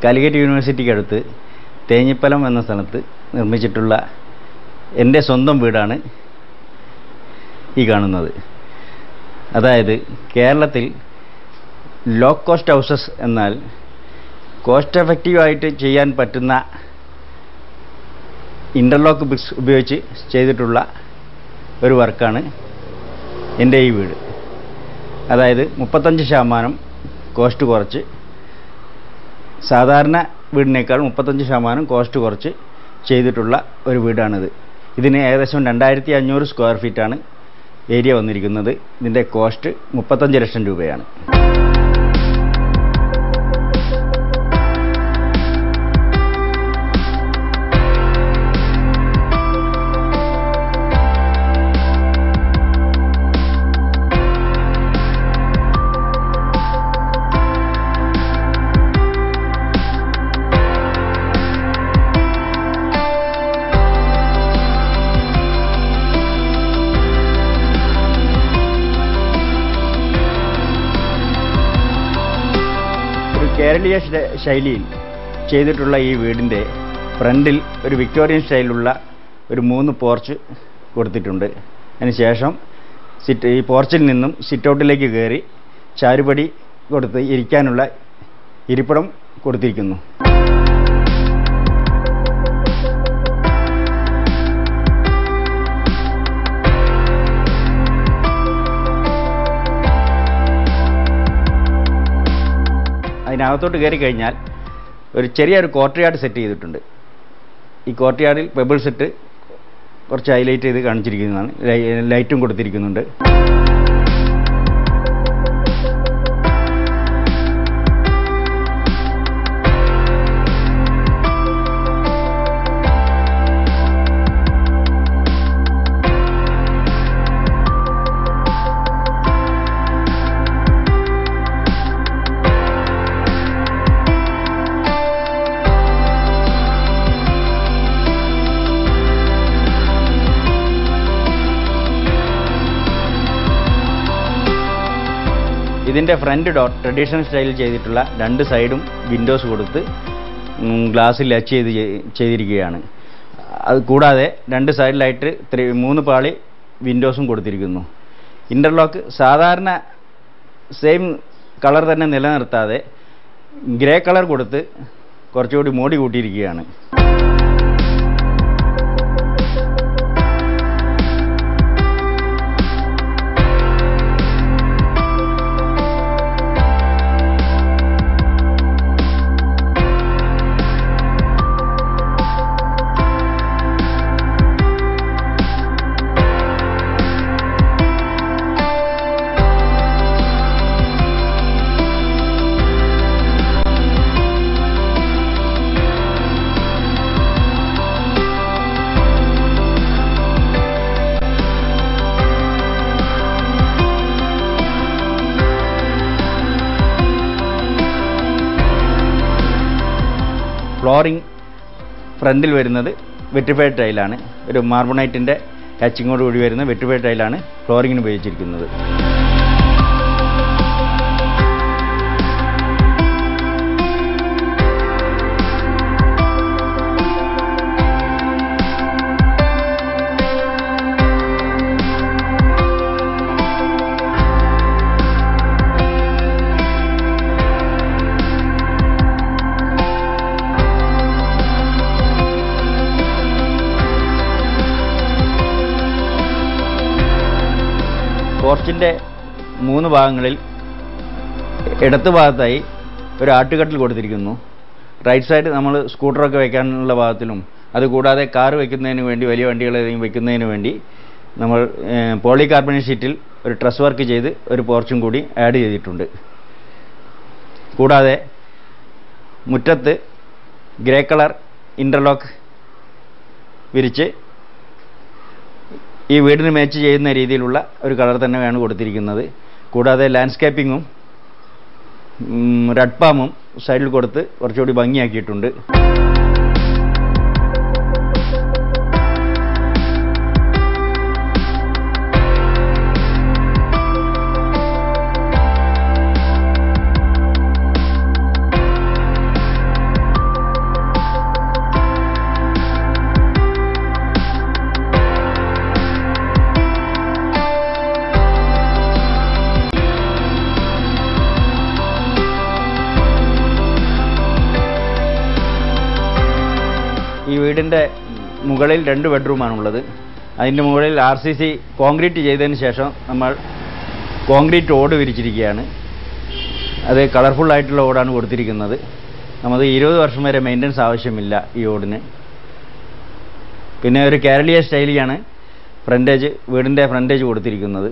കാലിക്കറ്റ് യൂണിവേഴ്സിറ്റിക്ക് അടുത്ത് തേഞ്ഞിപ്പലം എന്ന സ്ഥലത്ത് നിർമ്മിച്ചിട്ടുള്ള എൻ്റെ സ്വന്തം വീടാണ് ഈ കാണുന്നത് അതായത് കേരളത്തിൽ ലോ കോസ്റ്റ് ഹൗസസ് എന്നാൽ കോസ്റ്റ് എഫക്റ്റീവായിട്ട് ചെയ്യാൻ പറ്റുന്ന ഇൻ്റർലോക്ക് ബ്രിക്സ് ഉപയോഗിച്ച് ചെയ്തിട്ടുള്ള ഒരു വർക്കാണ് എൻ്റെ ഈ വീട് അതായത് മുപ്പത്തഞ്ച് ശതമാനം കോസ്റ്റ് കുറച്ച് സാധാരണ വീടിനേക്കാൾ മുപ്പത്തഞ്ച് ശതമാനം കോസ്റ്റ് കുറച്ച് ചെയ്തിട്ടുള്ള ഒരു വീടാണിത് ഇതിന് ഏകദേശം രണ്ടായിരത്തി അഞ്ഞൂറ് സ്ക്വയർ ഫീറ്റാണ് ഏരിയ വന്നിരിക്കുന്നത് ഇതിൻ്റെ കോസ്റ്റ് മുപ്പത്തഞ്ച് ലക്ഷം രൂപയാണ് ഒരു കേരളീയ ശ- ശൈലിയിൽ ചെയ്തിട്ടുള്ള ഈ വീടിൻ്റെ ഫ്രണ്ടിൽ ഒരു വിക്ടോറിയൻ സ്റ്റൈലിലുള്ള ഒരു മൂന്ന് പോർച്ച് കൊടുത്തിട്ടുണ്ട് അതിനുശേഷം സിറ്റ് ഈ പോർച്ചിൽ നിന്നും സിറ്റ് ഔട്ടിലേക്ക് കയറി ചാരുപടി കൊടുത്ത് ഇരിക്കാനുള്ള ഇരിപ്പിടം കൊടുത്തിരിക്കുന്നു അതിനകത്തോട്ട് കയറി കഴിഞ്ഞാൽ ഒരു ചെറിയൊരു കോർട്ട്യാർഡ് സെറ്റ് ചെയ്തിട്ടുണ്ട് ഈ കോർട്ട്യാർഡിൽ പെബിൾ സെറ്റ് കുറച്ച് ഹൈലൈറ്റ് ചെയ്ത് കാണിച്ചിരിക്കുന്നതാണ് ലൈ- ലൈറ്റും കൊടുത്തിരിക്കുന്നുണ്ട് ഇതിൻ്റെ ഫ്രണ്ട് ഡോർ ട്രഡീഷണൽ സ്റ്റൈലിൽ ചെയ്തിട്ടുള്ള രണ്ട് സൈഡും വിൻഡോസ് കൊടുത്ത് ഗ്ലാസ്സിൽ ടച്ച് ചെയ്ത് ചെയ്- ചെയ്തിരിക്കുകയാണ് അത് കൂടാതെ രണ്ട് സൈഡിലായിട്ട് ത്രീ മൂന്ന് പാളി വിൻഡോസും കൊടുത്തിരിക്കുന്നു ഇൻ്റർലോക്ക് സാധാരണ സെയിം കളർ തന്നെ നിലനിർത്താതെ ഗ്രേ കളർ കൊടുത്ത് കുറച്ചുകൂടി മോടി കൂട്ടിയിരിക്കുകയാണ് ഫ്ലോറിംഗ് ഫ്രണ്ടിൽ വരുന്നത് വെറ്റിഫൈഡ് ടൈലാണ് ഒരു മാർബണൈറ്റിൻ്റെ ടച്ചിങ്ങോട് കൂടി വരുന്ന വെറ്റിഫൈഡ് ടൈലാണ് ഫ്ലോറിങ്ങിന് ഉപയോഗിച്ചിരിക്കുന്നത് പോർച്ചിൻ്റെ മൂന്ന് ഭാഗങ്ങളിൽ ഇടത്ത് ഭാഗത്തായി ഒരു ആട്ടുകട്ടിൽ കൊടുത്തിരിക്കുന്നു റൈറ്റ് സൈഡ് നമ്മൾ സ്കൂട്ടറൊക്കെ വെക്കാനുള്ള ഭാഗത്തിലും അതുകൂടാതെ കാർ വെക്കുന്നതിന് വേണ്ടി വലിയ വണ്ടികൾ ഏതെങ്കിലും വെക്കുന്നതിന് വേണ്ടി നമ്മൾ പോളി കാർബണേറ്റ് ഷീറ്റിൽ ഒരു ട്രസ് വർക്ക് ചെയ്ത് ഒരു പോർച്ചും കൂടി ആഡ് ചെയ്തിട്ടുണ്ട് കൂടാതെ മുറ്റത്ത് ഗ്രേ കളർ ഇൻ്റർലോക്ക് വിരിച്ച് ഈ വീടിന് മാച്ച് ചെയ്യുന്ന രീതിയിലുള്ള ഒരു കളർ തന്നെയാണ് കൊടുത്തിരിക്കുന്നത് കൂടാതെ ലാൻഡ്സ്കേപ്പിങ്ങും റെഡ് പാമും സൈഡിൽ കൊടുത്ത് കുറച്ചുകൂടി ഭംഗിയാക്കിയിട്ടുണ്ട് വീടിൻ്റെ മുകളിൽ രണ്ട് ബെഡ്റൂമാണുള്ളത് അതിൻ്റെ മുകളിൽ ആർ സി സി കോൺക്രീറ്റ് ചെയ്തതിന് ശേഷം നമ്മൾ കോൺക്രീറ്റ് ഓട് വിരിച്ചിരിക്കുകയാണ് അത് കളർഫുൾ ആയിട്ടുള്ള ഓടാണ് കൊടുത്തിരിക്കുന്നത് നമുക്ക് ഇരുപത് വർഷം വരെ മെയിൻ്റനൻസ് ആവശ്യമില്ല ഈ ഓടിന് പിന്നെ ഒരു കേരളീയ സ്റ്റൈലിയാണ് ഫ്രണ്ടേജ് വീടിൻ്റെ ഫ്രണ്ടേജ് കൊടുത്തിരിക്കുന്നത്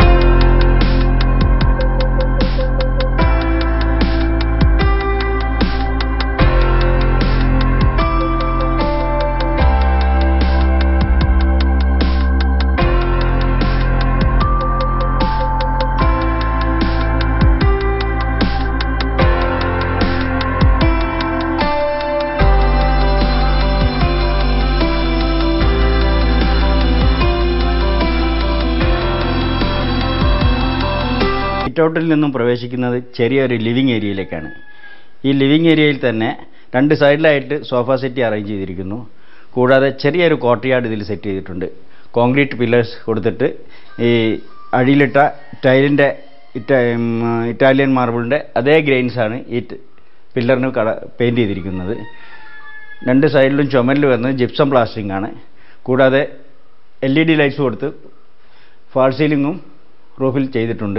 സിറ്റൗട്ടിൽ നിന്നും പ്രവേശിക്കുന്നത് ചെറിയൊരു ലിവിങ് ഏരിയയിലേക്കാണ് ഈ ലിവിങ് ഏരിയയിൽ തന്നെ രണ്ട് സൈഡിലായിട്ട് സോഫ സെറ്റ് അറേഞ്ച് ചെയ്തിരിക്കുന്നു കൂടാതെ ചെറിയൊരു കോർട്ട്യാർഡ് ഇതിൽ സെറ്റ് ചെയ്തിട്ടുണ്ട് കോൺക്രീറ്റ് പില്ലേഴ്സ് കൊടുത്തിട്ട് ഈ അടിയിലിട്ട ടൈലിൻ്റെ ഇറ്റാ ഉം, ഇറ്റാലിയൻ മാർബിളിൻ്റെ അതേ ഗ്രെയിൻസാണ് ഈ ട്- പില്ലറിന് കള പെയിൻറ് ചെയ്തിരിക്കുന്നത് രണ്ട് സൈഡിലും ചുമരിൽ വരുന്നത് ജിപ്സം പ്ലാസ്റ്ററിംഗ് ആണ് കൂടാതെ എൽ ഇ ഡി ലൈറ്റ്സ് കൊടുത്ത് ഫാൾ സീലിങ്ങും റൂഫിൽ ചെയ്തിട്ടുണ്ട്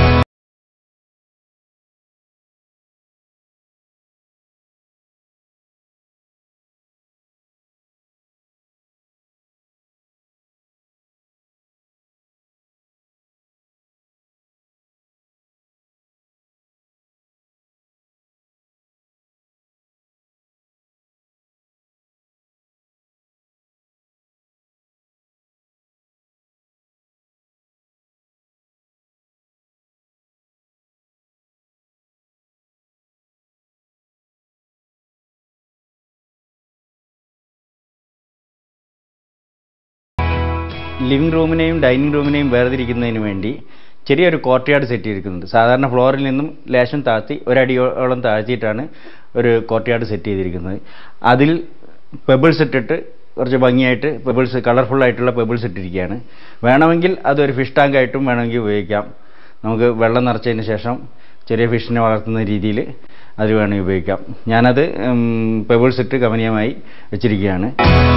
ലിവിംഗ് റൂമിനെയും ഡൈനിങ് റൂമിനെയും വേർതിരിക്കുന്നതിന് വേണ്ടി ചെറിയൊരു കോർട്ട്യാർഡ് സെറ്റ് ചെയ്തിരിക്കുന്നുണ്ട് സാധാരണ ഫ്ലോറിൽ നിന്നും ലേശം താഴ്ത്തി ഒരടിയോളം താഴ്ത്തിയിട്ടാണ് ഒരു കോർട്ട്യാർഡ് സെറ്റ് ചെയ്തിരിക്കുന്നത് അതിൽ പെബിൾസ് ഇട്ടിട്ട് കുറച്ച് ഭംഗിയായിട്ട് പെബിൾസ് കളർഫുൾ ആയിട്ടുള്ള പെബിൾസ് ഇട്ടിരിക്കുകയാണ് വേണമെങ്കിൽ അതൊരു ഫിഷ് ടാങ്ക് ആയിട്ടും വേണമെങ്കിൽ ഉപയോഗിക്കാം നമുക്ക് വെള്ളം നിറച്ചതിന് ശേഷം ചെറിയ ഫിഷിനെ വളർത്തുന്ന രീതിയിൽ അത് വേണമെങ്കിൽ ഉപയോഗിക്കാം ഞാനത് പെബിൾസ് ഇട്ട് കമനീയമായി വെച്ചിരിക്കുകയാണ്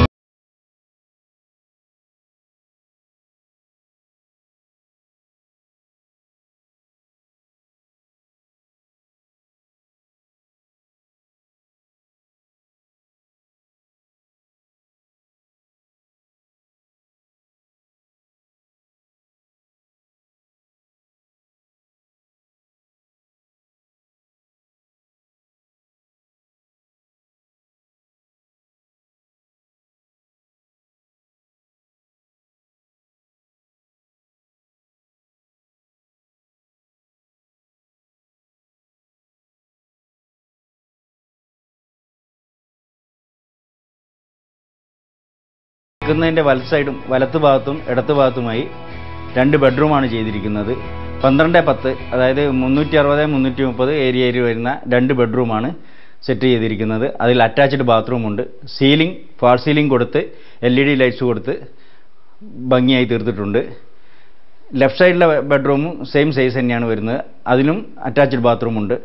നിൽക്കുന്നതിൻ്റെ വലത്ത് സൈഡും വലത്ത് ഭാഗത്തും ഇടത്ത് ഭാഗത്തുമായി രണ്ട് ബെഡ്റൂമാണ് ചെയ്തിരിക്കുന്നത് പന്ത്രണ്ട് പത്ത് അതായത് മുന്നൂറ്റി അറുപത് മുന്നൂറ്റി മുപ്പത് ഏരിയയിൽ വരുന്ന രണ്ട് ബെഡ്റൂമാണ് സെറ്റ് ചെയ്തിരിക്കുന്നത് അതിൽ അറ്റാച്ച്ഡ് ബാത്റൂം ഉണ്ട് സീലിംഗ് ഫാൾ സീലിംഗ് കൊടുത്ത് എൽ ഇ ഡി ലൈറ്റ്സ് കൊടുത്ത് ഭംഗിയായി തീർത്തിട്ടുണ്ട് ലെഫ്റ്റ് സൈഡിലെ ബെഡ്റൂമും സെയിം സൈസ് തന്നെയാണ് വരുന്നത് അതിനും അറ്റാച്ച്ഡ് ബാത്റൂം ഉണ്ട്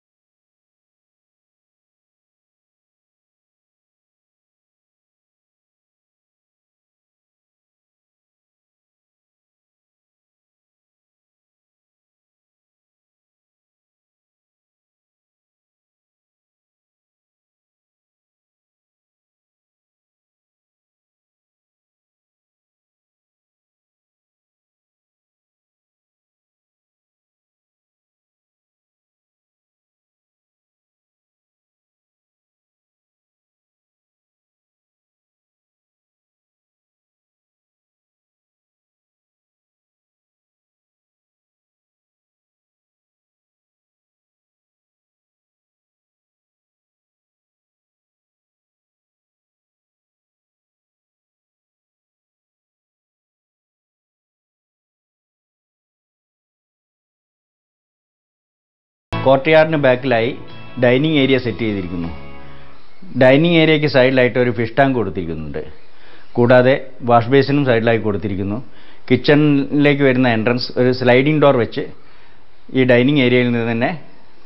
കോർട്ട്യാർഡിന് ബാക്കിലായി ഡൈനിങ് ഏരിയ സെറ്റ് ചെയ്തിരിക്കുന്നു ഡൈനിങ് ഏരിയയ്ക്ക് സൈഡിലായിട്ട് ഒരു ഫിഷ് ടാങ്ക് കൊടുത്തിരിക്കുന്നുണ്ട് കൂടാതെ വാഷ് ബേസിനും സൈഡിലായി കൊടുത്തിരിക്കുന്നു കിച്ചണിലേക്ക് വരുന്ന എൻട്രൻസ് ഒരു സ്ലൈഡിംഗ് ഡോർ വെച്ച് ഈ ഡൈനിങ് ഏരിയയിൽ നിന്ന് തന്നെ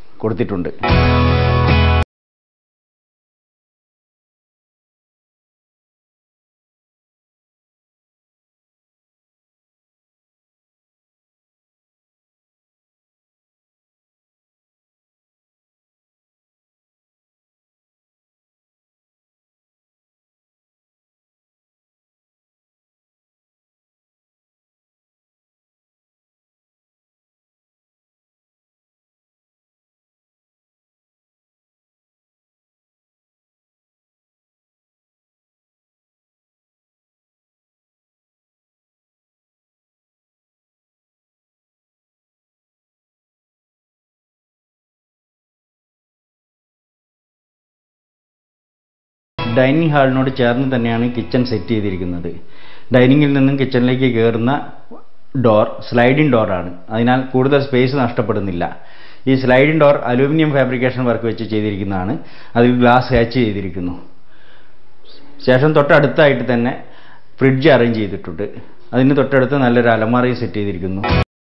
കൊടുത്തിട്ടുണ്ട് ഡൈനിങ് ഹാളിനോട് ചേർന്ന് തന്നെയാണ് കിച്ചൺ സെറ്റ് ചെയ്തിരിക്കുന്നത് ഡൈനിങ്ങിൽ നിന്നും കിച്ചണിലേക്ക് കയറുന്ന ഡോർ സ്ലൈഡിംഗ് ഡോറാണ് അതിനാൽ കൂടുതൽ സ്പേസ് നഷ്ടപ്പെടുന്നില്ല ഈ sliding door aluminium fabrication work വെച്ച് ചെയ്തിരിക്കുന്നതാണ് അതിൽ ഗ്ലാസ് ഹാച്ച് ചെയ്തിരിക്കുന്നു ശേഷം തൊട്ടടുത്തായിട്ട് തന്നെ ഫ്രിഡ്ജ് അറേഞ്ച് ചെയ്തിട്ടുണ്ട് അതിന് തൊട്ടടുത്ത് നല്ലൊരു അലമാറയും സെറ്റ് ചെയ്തിരിക്കുന്നു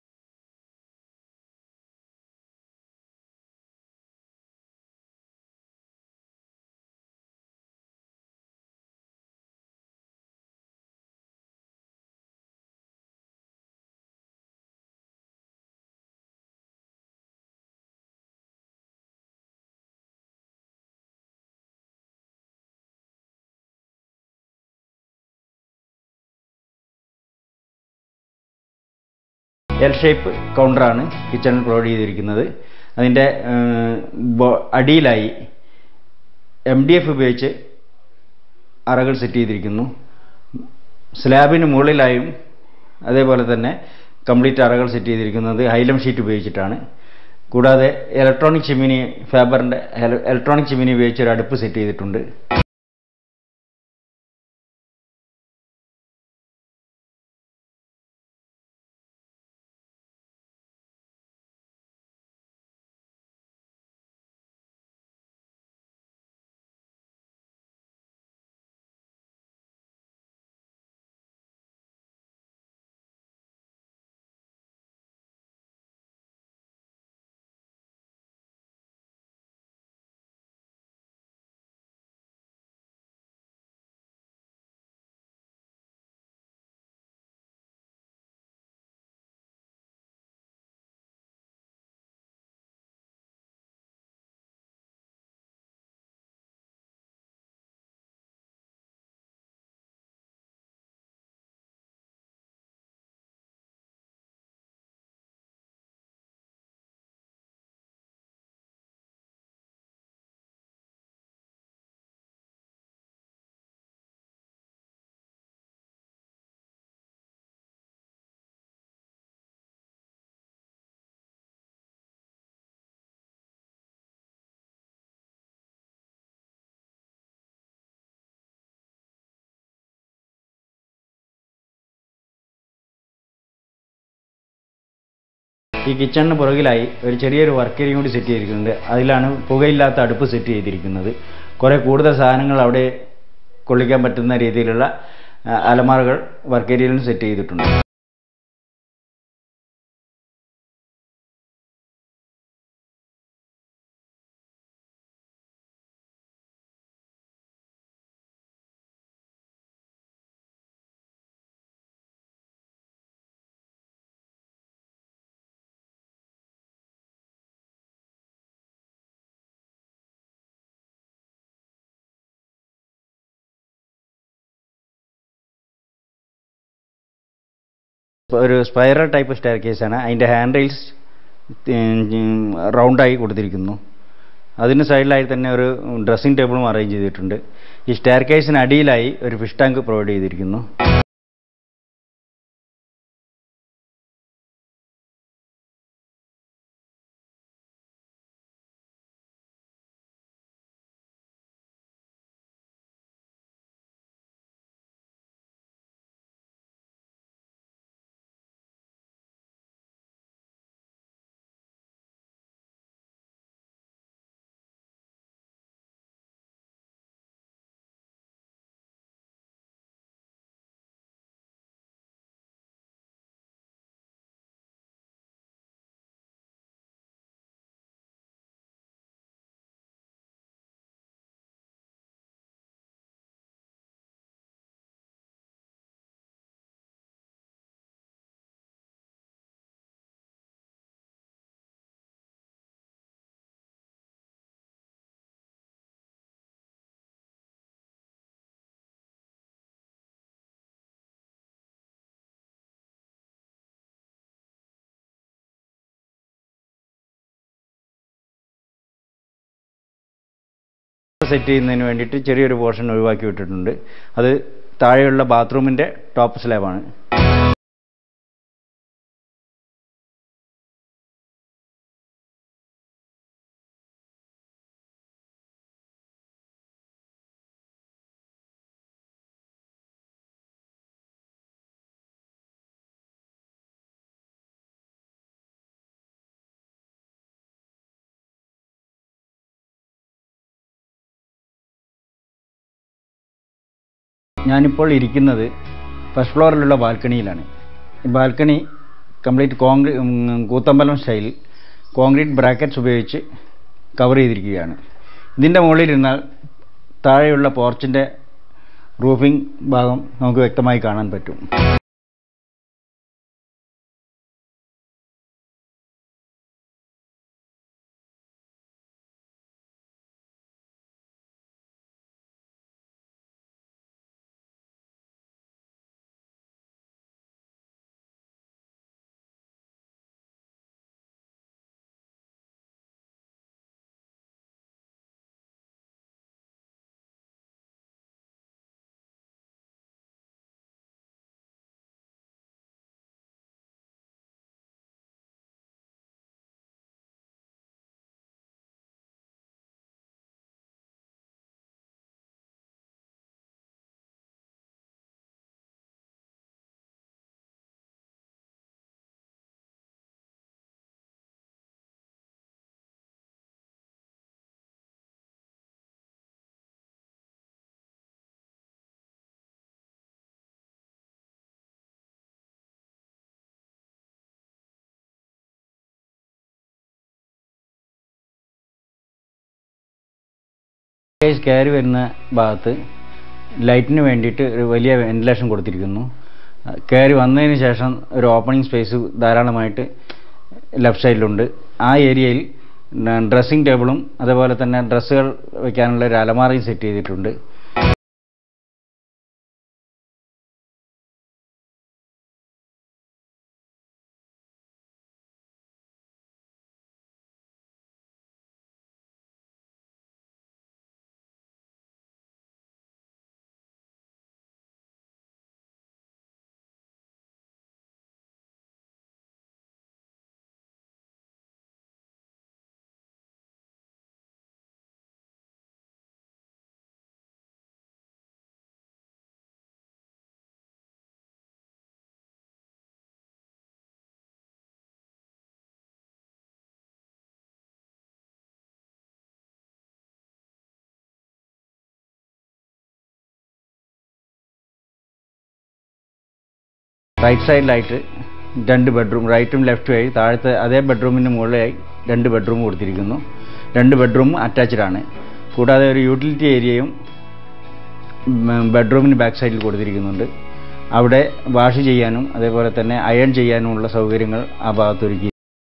എൽ ഷേപ്പ് കൗണ്ടറാണ് കിച്ചണിൽ പ്രൊവൈഡ് ചെയ്തിരിക്കുന്നത് അതിൻ്റെ അടിയിലായി എം ഡി എഫ് ഉപയോഗിച്ച് അറകൾ സെറ്റ് ചെയ്തിരിക്കുന്നു സ്ലാബിന് മുകളിലായും അതേപോലെ തന്നെ കംപ്ലീറ്റ് അറകൾ സെറ്റ് ചെയ്തിരിക്കുന്നത് ഹൈലം ഷീറ്റ് ഉപയോഗിച്ചിട്ടാണ് കൂടാതെ ഇലക്ട്രോണിക് ചിമ്മിനി ഫാബറിൻ്റെ ഇലക്ട്രോണിക് ചിമ്മിനി ഉപയോഗിച്ച് ഒരു അടുപ്പ് സെറ്റ് ചെയ്തിട്ടുണ്ട് ഈ കിച്ചണിന് പുറകിലായി ഒരു ചെറിയൊരു വർക്ക് ഏരിയ കൂടി സെറ്റ് ചെയ്തിരിക്കുന്നുണ്ട് അതിലാണ് പുകയില്ലാത്ത അടുപ്പ് സെറ്റ് ചെയ്തിരിക്കുന്നത് കുറേ കൂടുതൽ സാധനങ്ങൾ അവിടെ കൊള്ളിക്കാൻ പറ്റുന്ന രീതിയിലുള്ള ആ, അലമാറകൾ വർക്ക് ഏരിയയിലും സെറ്റ് ചെയ്തിട്ടുണ്ട് ഒരു സ്പൈറൽ ടൈപ്പ് സ്റ്റെയർ കേസാണ് അതിൻ്റെ ഹാൻഡ് റെയിൽസ് റൗണ്ടായി കൊടുത്തിരിക്കുന്നു അതിന് സൈഡിലായി തന്നെ ഒരു ഡ്രസ്സിംഗ് ടേബിളും അറേഞ്ച് ചെയ്തിട്ടുണ്ട് ഈ സ്റ്റെയർ കേസിന് അടിയിലായി ഒരു ഫിഷ് ടാങ്ക് പ്രൊവൈഡ് ചെയ്തിരിക്കുന്നു സെറ്റ് ചെയ്യുന്നതിന് വേണ്ടിയിട്ട് ചെറിയൊരു പോർഷൻ ഒഴിവാക്കി വിട്ടിട്ടുണ്ട് അത് താഴെയുള്ള ബാത്റൂമിൻ്റെ ടോപ്പ് സ്ലാബാണ് ഞാനിപ്പോൾ ഇരിക്കുന്നത് ഫസ്റ്റ് ഫ്ലോറിലുള്ള ബാൽക്കണിയിലാണ് ഈ ബാൽക്കണി കംപ്ലീറ്റ് കോൺക്രീ കൂത്തമ്പലം സ്റ്റൈൽ കോൺക്രീറ്റ് ബ്രാക്കറ്റ്സ് ഉപയോഗിച്ച് കവർ ചെയ്തിരിക്കുകയാണ് ഇതിൻ്റെ മുകളിലിരുന്നാൽ താഴെയുള്ള പോർച്ചിൻ്റെ റൂഫിംഗ് ഭാഗം നമുക്ക് വ്യക്തമായി കാണാൻ പറ്റും കേസ് കയറി വരുന്ന ഭാഗത്ത് ലൈറ്റിന് വേണ്ടിയിട്ട് ഒരു വലിയ വെന്റിലേഷൻ കൊടുത്തിരിക്കുന്നു കയറി വന്നതിന് ശേഷം ഒരു ഓപ്പണിംഗ് സ്പേസ് ധാരാളമായിട്ട് ലെഫ്റ്റ് സൈഡിലുണ്ട് ആ ഏരിയയിൽ ഡ്രസ്സിംഗ് ടേബിളും അതേപോലെ തന്നെ ഡ്രസ്സുകൾ വയ്ക്കാനുള്ള ഒരു അലമാറയും സെറ്റ് ചെയ്തിട്ടുണ്ട് റൈറ്റ് സൈഡിലായിട്ട് രണ്ട് ബെഡ്റൂം റൈറ്റും ലെഫ്റ്റും ആയി താഴത്തെ അതേ ബെഡ്റൂമിന് മുകളിലായി രണ്ട് ബെഡ്റൂം കൊടുത്തിരിക്കുന്നു രണ്ട് ബെഡ്റൂം അറ്റാച്ച്ഡ് ആണ് കൂടാതെ ഒരു യൂട്ടിലിറ്റി ഏരിയയും ബെഡ്റൂമിന് ബാക്ക് സൈഡിൽ കൊടുത്തിരിക്കുന്നുണ്ട് അവിടെ വാഷ് ചെയ്യാനും അതേപോലെ തന്നെ അയൺ ചെയ്യാനുമുള്ള സൗകര്യങ്ങൾ ആ ഭാഗത്ത് ഒരുക്കി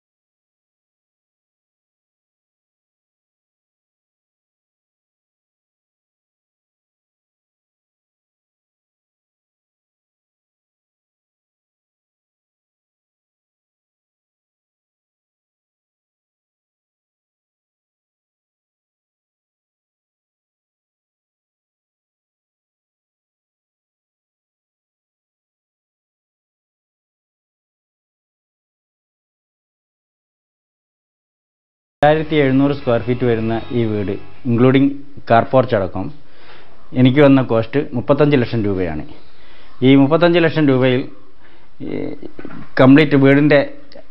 രണ്ടായിരത്തി എഴുന്നൂറ് സ്ക്വയർ ഫീറ്റ് വരുന്ന ഈ വീട് ഇൻക്ലൂഡിങ് കാർ പോർച്ച് അടക്കം എനിക്ക് വന്ന കോസ്റ്റ് മുപ്പത്തഞ്ച് ലക്ഷം രൂപയാണ് ഈ മുപ്പത്തഞ്ച് ലക്ഷം രൂപയിൽ കംപ്ലീറ്റ് വീടിൻ്റെ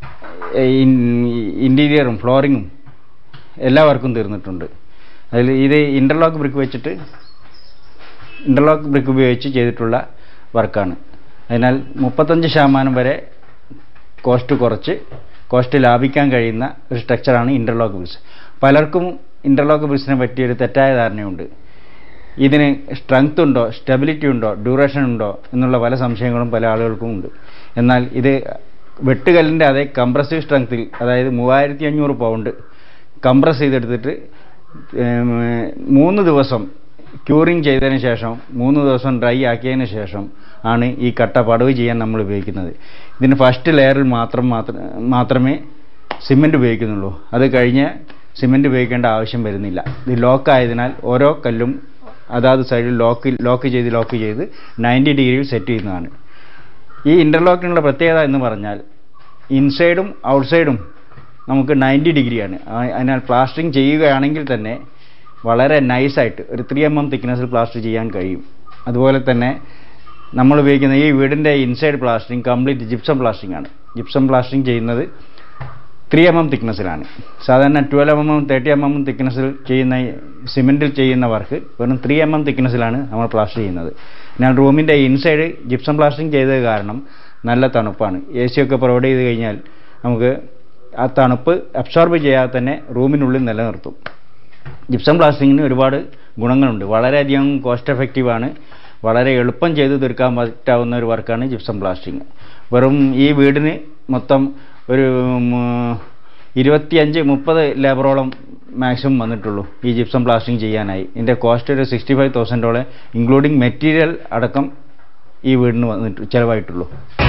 ഇൻറ്റീരിയറും ഫ്ലോറിങ്ങും എല്ലാ വർക്കും തീർന്നിട്ടുണ്ട് അതിൽ ഇത് ഇൻ്റർലോക്ക് ബ്രിക്ക് വെച്ചിട്ട് ഇൻ്റർലോക്ക് ബ്രിക്ക് ഉപയോഗിച്ച് ചെയ്തിട്ടുള്ള വർക്കാണ് അതിനാൽ മുപ്പത്തഞ്ച് ശതമാനം വരെ കോസ്റ്റ് കുറച്ച് കോസ്റ്റ് ലാഭിക്കാൻ കഴിയുന്ന ഒരു സ്ട്രക്ചറാണ് ഇൻ്റർലോക്ക് ബ്രിക്സ് പലർക്കും ഇൻ്റർലോക്ക് ബ്രിക്സിനെ പറ്റി ഒരു തെറ്റായ ധാരണയുണ്ട് ഇതിന് സ്ട്രെങ്ത് ഉണ്ടോ സ്റ്റെബിലിറ്റി ഉണ്ടോ ഡ്യൂറേഷൻ ഉണ്ടോ എന്നുള്ള പല സംശയങ്ങളും പല ആളുകൾക്കും ഉണ്ട് എന്നാൽ ഇത് വെട്ടുകല്ലിൻ്റെ അതേ കംപ്രസീവ് സ്ട്രെങ്ത്തിൽ അതായത് മൂവായിരത്തി അഞ്ഞൂറ് പൗണ്ട് കംപ്രസ് ചെയ്തെടുത്തിട്ട് ഏം, മൂന്ന് ദിവസം ക്യൂറിങ് ചെയ്തതിന് ശേഷം മൂന്ന് ദിവസം ഡ്രൈ ആക്കിയതിന് ശേഷം ആണ് ഈ കട്ട പടവ് ചെയ്യാൻ നമ്മൾ ഉപയോഗിക്കുന്നത് ഇതിന് ഫസ്റ്റ് ലെയറിൽ മാത്രം മാത്രം മാത്രമേ സിമെൻറ്റ് ഉപയോഗിക്കുന്നുള്ളൂ അത് കഴിഞ്ഞ് സിമെൻറ്റ് ഉപയോഗിക്കേണ്ട ആവശ്യം വരുന്നില്ല ഇത് ലോക്ക് ആയതിനാൽ ഓരോ കല്ലും അതാത് സൈഡിൽ ലോക്ക് ലോക്ക് ചെയ്ത് ലോക്ക് ചെയ്ത് നയൻറ്റി ഡിഗ്രിയിൽ സെറ്റ് ചെയ്യുന്നതാണ് ഈ ഇൻ്റർലോക്കിനുള്ള പ്രത്യേകത എന്ന് പറഞ്ഞാൽ ഇൻസൈഡും ഔട്ട്സൈഡും നമുക്ക് നയൻറ്റി ഡിഗ്രിയാണ് ആ- അതിനാൽ പ്ലാസ്റ്ററിങ് ചെയ്യുകയാണെങ്കിൽ തന്നെ വളരെ നൈസായിട്ട് ഒരു ത്രീ എം എം തിക്നെസ്സിൽ പ്ലാസ്റ്റർ ചെയ്യാൻ കഴിയും അതുപോലെ തന്നെ നമ്മൾ ഉപയോഗിക്കുന്ന ഈ വീടിൻ്റെ inside plastering complete gypsum plastering ആണ് ജിപ്സം പ്ലാസ്റ്ററിങ് ചെയ്യുന്നത് ത്രീ എം എം തിക്നെസ്സിലാണ് സാധാരണ twelve M M thirty M M തിക്നെസ്സിൽ ചെയ്യുന്ന സിമെൻറ്റിൽ ചെയ്യുന്ന വർക്ക് വെറും ത്രീ എം എം തിക്നെസ്സിലാണ് നമ്മൾ പ്ലാസ്റ്റർ ചെയ്യുന്നത് ഞാൻ റൂമിൻ്റെ ഇൻസൈഡ് ജിപ്സം പ്ലാസ്റ്റിംഗ് ചെയ്തത് കാരണം നല്ല തണുപ്പാണ് എ സി ഒക്കെ പ്രൊവൈഡ് ചെയ്ത് കഴിഞ്ഞാൽ നമുക്ക് ആ തണുപ്പ് അബ്സോർബ് ചെയ്യാതെ തന്നെ റൂമിനുള്ളിൽ നിലനിർത്തും ജിപ്സം പ്ലാസ്റ്റിങ്ങിന് ഒരുപാട് ഗുണങ്ങളുണ്ട് വളരെയധികം കോസ്റ്റ് എഫക്റ്റീവാണ് വളരെ എളുപ്പം ചെയ്തു തീർക്കാൻ പറ്റാവുന്ന ഒരു വർക്കാണ് ജിപ്സം പ്ലാസ്റ്റിങ് വെറും ഈ വീടിന് മൊത്തം ഒരു ഉം, ഇരുപത്തിയഞ്ച് മുപ്പത് ലേബറോളം മാക്സിമം വന്നിട്ടുള്ളൂ ഈ ജിപ്സം പ്ലാസ്റ്റിങ് ചെയ്യാനായി ഇതിൻ്റെ കോസ്റ്റ് ഒരു സിക്സ്റ്റി ഫൈവ് തൗസൻഡോളം ഇൻക്ലൂഡിങ് മെറ്റീരിയൽ അടക്കം ഈ വീടിന് വന്നിട്ട് ചിലവായിട്ടുള്ളൂ